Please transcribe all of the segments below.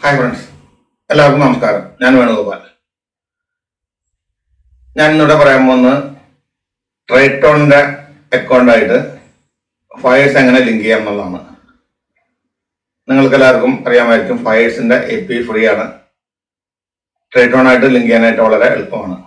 Hi friends എല്ലാവർക്കും നമസ്കാരം ഞാൻ വേണുഗോപാൽ ഞാൻ ഇന്നിവിടെ പറയാൻ പോകുന്നത് ട്രൈറ്റോണിന്റെ അക്കൗണ്ടായിട്ട് ഫയേഴ്സ് എങ്ങനെ ലിങ്ക് ചെയ്യാം എന്നുള്ളതാണ് നിങ്ങൾക്ക് എല്ലാവർക്കും അറിയാമായിരിക്കും ഫയേഴ്സിന്റെ എ പി ഫ്രീ ആണ് ട്രൈറ്റോണായിട്ട് ലിങ്ക് ചെയ്യാനായിട്ട് വളരെ എളുപ്പമാണ്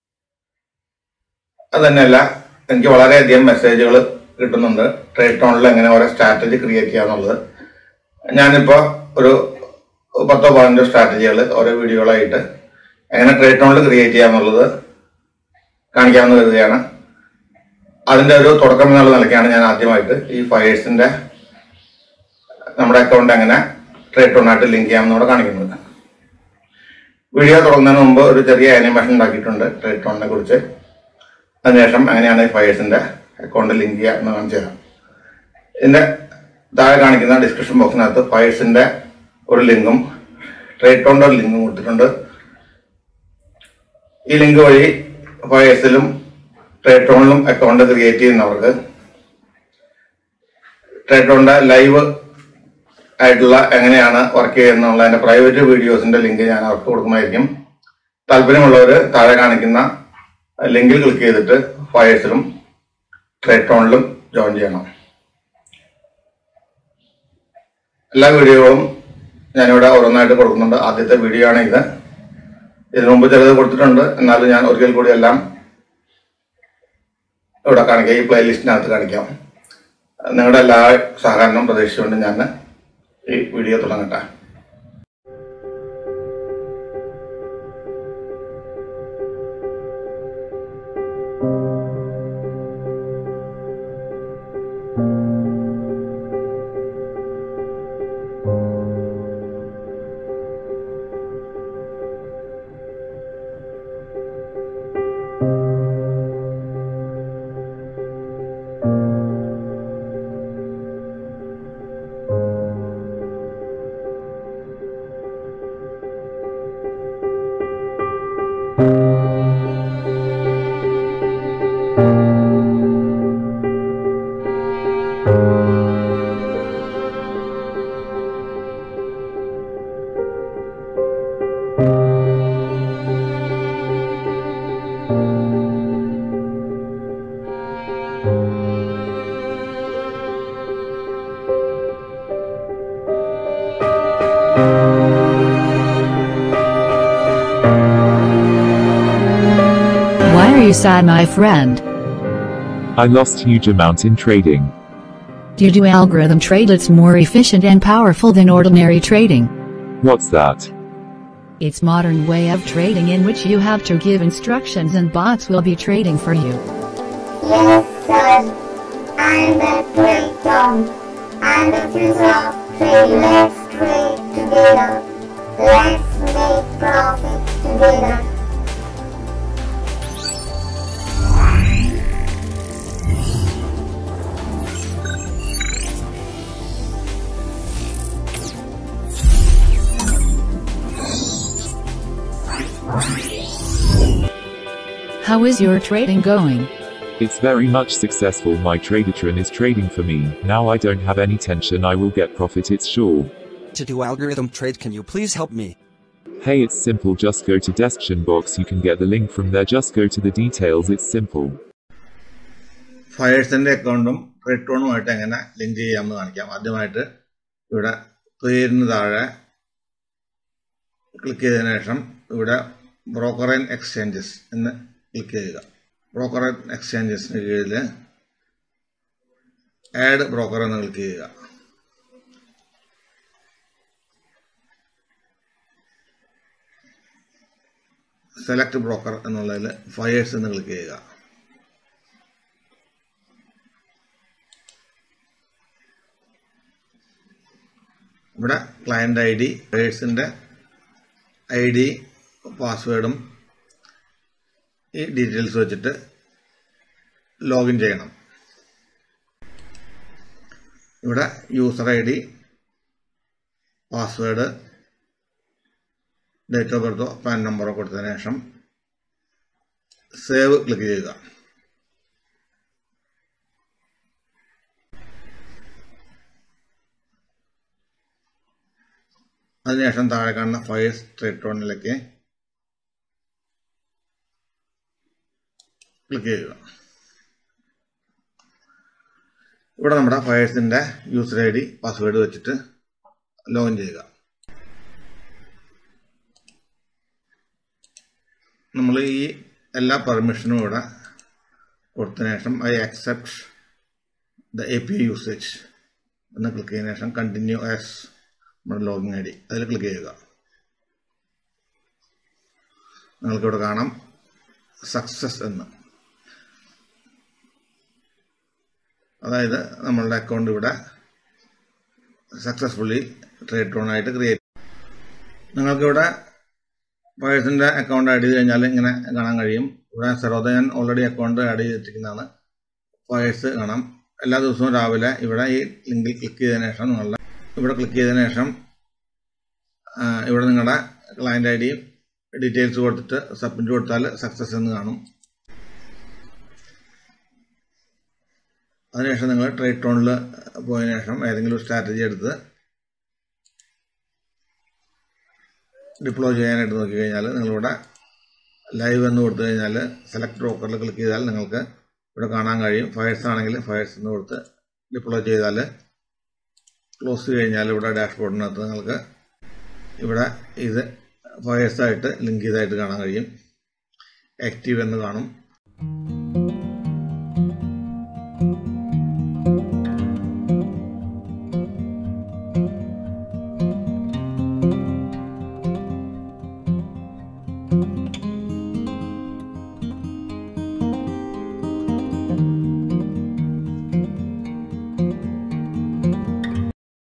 അത് തന്നെയല്ല എനിക്ക് വളരെയധികം മെസ്സേജുകൾ കിട്ടുന്നുണ്ട് ട്രൈറ്റോണിൽ എങ്ങനെ ഓരോ സ്ട്രാറ്റജി ക്രിയേറ്റ് ചെയ്യാന്നുള്ളത് ഞാനിപ്പോൾ ഒരു പത്തോ പതിനഞ്ചോ സ്ട്രാറ്റജികൾ ഓരോ വീഡിയോകളായിട്ട് എങ്ങനെ ട്രേറ്റോണിൽ ക്രിയേറ്റ് ചെയ്യാന്നുള്ളത് കാണിക്കാമെന്ന് കരുതുകയാണ് അതിന്റെ ഒരു തുടക്കം എന്നുള്ള നിലയ്ക്കാണ് ഞാൻ ആദ്യമായിട്ട് ഈ ഫയേഴ്സിന്റെ നമ്മുടെ അക്കൗണ്ട് എങ്ങനെ ട്രേറ്റോണായിട്ട് ലിങ്ക് ചെയ്യാമെന്നൂടെ കാണിക്കുന്നത് വീഡിയോ തുടങ്ങുന്നതിന് മുമ്പ് ഒരു ചെറിയ ആനിമേഷൻ ഉണ്ടാക്കിയിട്ടുണ്ട് ട്രേറ്റോണിനെ കുറിച്ച് അതിനുശേഷം എങ്ങനെയാണ് ഈ ഫയേഴ്സിന്റെ അക്കൗണ്ട് ലിങ്ക് ചെയ്യുക എന്ന് കാണിച്ചു തരാം ഇതിന്റെ താഴെ കാണിക്കുന്ന ഡിസ്ക്രിപ്ഷൻ ബോക്സിനകത്ത് ഫയേഴ്സിന്റെ ഒരു ലിങ്കും ട്രേറ്റോണിന്റെ ഒരു ലിങ്കും കൊടുത്തിട്ടുണ്ട് ഈ ലിങ്ക് വഴി ഫയേഴ്സിലും ട്രേറ്റോണിലും അക്കൗണ്ട് ക്രിയേറ്റ് ചെയ്യുന്നവർക്ക് ട്രേറ്റോണിന്റെ ലൈവ് ആയിട്ടുള്ള എങ്ങനെയാണ് വർക്ക് ചെയ്യുന്നതിന്റെ പ്രൈവറ്റ് വീഡിയോസിന്റെ ലിങ്ക് ഞാൻ അവർക്ക് കൊടുക്കുന്നതായിരിക്കും താല്പര്യമുള്ളവർ താഴെ കാണിക്കുന്ന ലിങ്കിൽ ക്ലിക്ക് ചെയ്തിട്ട് ഫയേഴ്സിലും ട്രേറ്റോണിലും ജോയിൻ ചെയ്യണം എല്ലാ വീഡിയോകളും ഞാനിവിടെ ഓരോന്നായിട്ട് കൊടുക്കുന്നുണ്ട് ആദ്യത്തെ വീഡിയോ ആണ് ഇത് ഇതിനു മുമ്പ് ചിലത് കൊടുത്തിട്ടുണ്ട് എന്നാലും ഞാൻ ഒരിക്കൽ കൂടി എല്ലാം ഇവിടെ കാണിക്കാം ഈ പ്ലേലിസ്റ്റിനകത്ത് കാണിക്കാം നിങ്ങളുടെ എല്ലാ സഹകരണവും പ്രതീക്ഷിച്ചുകൊണ്ട് ഞാൻ ഈ വീഡിയോ തുടങ്ങട്ടെ Why are you sad, my friend? I lost huge amount in trading. Due to algorithm trade, it's more efficient and powerful than ordinary trading. What's that? It's modern way of trading in which you have to give instructions and bots will be trading for you. Yes, son. I'm the great Tom. I'm the future of trade. Let's trade together. Let's make profit together. How is your trading going? It's very much successful. My Tradertron is trading for me. Now I don't have any tension. I will get profit, it's sure. To do algorithm trade, can you please help me? Hey, it's simple. Just go to description box. You can get the link from there. Just go to the details. It's simple. ഫയേഴ്സിന്റെ അക്കൗണ്ടും ട്രേറ്റോണുമായിട്ട് എങ്ങനെ link ചെയ്യാമെന്ന് കാണിക്കാം ആദ്യമായിട്ട് ഇവിടെ പേരിന് താഴെ click ചെയ്തതിനു ശേഷം ഇവിടെ ബ്രോക്കർ ആൻഡ് എക്സ്ചേഞ്ചസ് എന്ന് ക്ലിക്ക് ചെയ്യുക ബ്രോക്കർ ആൻഡ് എക്സ്ചേഞ്ചസിന് കീഴിൽ ആഡ് ബ്രോക്കർ എന്ന് ക്ലിക്ക് ചെയ്യുക സെലക്ട് ബ്രോക്കർ എന്നുള്ളതിൽ ഫയേഴ്സ് എന്ന് ക്ലിക്ക് ചെയ്യുക ഇവിടെ ക്ലയൻ്റ് ഐ ഡി ഫയേഴ്സിൻ്റെ ഐ ഡി പാസ്വേഡും ഈ ഡീറ്റെയിൽസ് വെച്ചിട്ട് ലോഗിൻ ചെയ്യണം ഇവിടെ user I D password date of ബർത്തോ പാൻ നമ്പറോ കൊടുത്തതിന് ശേഷം സേവ് ക്ലിക്ക് ചെയ്യുക അതിനുശേഷം താഴെ കാണുന്ന ഫയർസ് ട്രേറ്റോണിലേക്ക് ക്ലിക്ക് ചെയ്യുക ഇവിടെ നമ്മുടെ ഫയർസിൻ്റെ യൂസർ ഐ ഡി പാസ്വേഡ് വെച്ചിട്ട് ലോഗിൻ ചെയ്യുക നമ്മൾ ഈ എല്ലാ പെർമിഷനും ഇവിടെ കൊടുത്തതിന് ശേഷം I accept the A P usage എന്ന് ക്ലിക്ക് ചെയ്തതിനു ശേഷം കണ്ടിന്യൂ ആസ് നമ്മുടെ ലോഗിൻ ഐ ഡി അതിൽ ക്ലിക്ക് ചെയ്യുക നിങ്ങൾക്കിവിടെ കാണാം സക്സസ് എന്ന് അതായത് നമ്മളുടെ അക്കൗണ്ട് ഇവിടെ സക്സസ്ഫുള്ളി ട്രേഡ് ഓൺ ആയിട്ട് ക്രിയേറ്റ് നിങ്ങൾക്കിവിടെ പേഴ്സിൻ്റെ അക്കൗണ്ട് ആഡ് ചെയ്ത് കഴിഞ്ഞാൽ ഇങ്ങനെ കാണാൻ കഴിയും ഇവിടെ സറോദ ഞാൻ ഓൾറെഡി അക്കൗണ്ട് ആഡ് ചെയ്തിരിക്കുന്നതാണ് ഫയേഴ്സ് കാണാം എല്ലാ ദിവസവും രാവിലെ ഇവിടെ ഈ ലിങ്കിൽ ക്ലിക്ക് ചെയ്തതിനു ശേഷം നിങ്ങളുടെ ഇവിടെ ക്ലിക്ക് ചെയ്തതിനു ശേഷം ആ, ഇവിടെ നിങ്ങളുടെ ക്ലയൻറ്റ് ഐ ഡിയും ഡീറ്റെയിൽസ് കൊടുത്തിട്ട് സബ്മിറ്റ് കൊടുത്താൽ സക്സസ് എന്ന് കാണും അതിനുശേഷം നിങ്ങൾ ട്രേഡ് ടോണിൽ പോയതിനു ശേഷം ഏതെങ്കിലും ഒരു സ്ട്രാറ്റജി എടുത്ത് ഡിപ്ലോയ് ചെയ്യാനായിട്ട് നോക്കി കഴിഞ്ഞാൽ നിങ്ങളിവിടെ ലൈവ് എന്ന് കൊടുത്തു കഴിഞ്ഞാൽ സെലക്ട് ബ്രോക്കറിൽ ക്ലിക്ക് ചെയ്താൽ നിങ്ങൾക്ക് ഇവിടെ കാണാൻ കഴിയും ഫയർസ് ആണെങ്കിൽ ഫയർസ് എന്ന് കൊടുത്ത് ഡിപ്ലോയ് ചെയ്താൽ ക്ലോസ് കഴിഞ്ഞാൽ ഇവിടെ ഡാഷ്ബോർഡിനകത്ത് നിങ്ങൾക്ക് ഇവിടെ ഇത് ഫയർസായിട്ട് ലിങ്ക് ചെയ്തായിട്ട് കാണാൻ കഴിയും ആക്റ്റീവ് എന്ന് കാണും